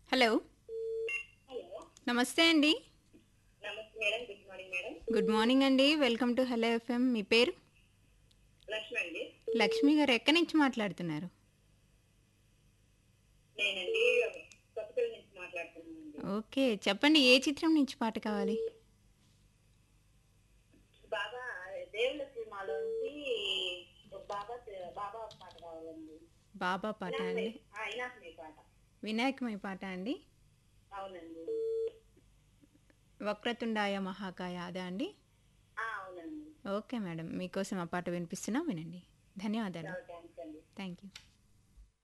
hello hello నమస్తే అండి నమస్తే madam good morning madam good morning అండి వెల్కమ్ టు హలో ఎఫ్ఎం మీ పేరు లక్ష్మి అండి లక్ష్మి గారు ఎక్కడి నుంచి మాట్లాడుతున్నారు నేనండి కొత్తపల్లి నుంచి మాట్లాడుతున్నానండి ఓకే చెప్పండి ఏ చిత్రం నుంచి పాట కావాలి బాబా దేవుళ్ళ సినిమాలో నుంచి ఒక బాబా బాబా పాట కావాలండి బాబా పాట అండి ఇనాఫ్మే పాట వినాయకమై పాట అండి అవునండి వక్రతుండాయ మహాకాయ అదా అండి ఆ, అవునండి ఓకే మేడం మీకోసం ఆ పాట వినిపిస్తున్నా వినండి ధన్యవాదాలు చాలా థ్యాంక్స్ అండి థ్యాంక్ యూ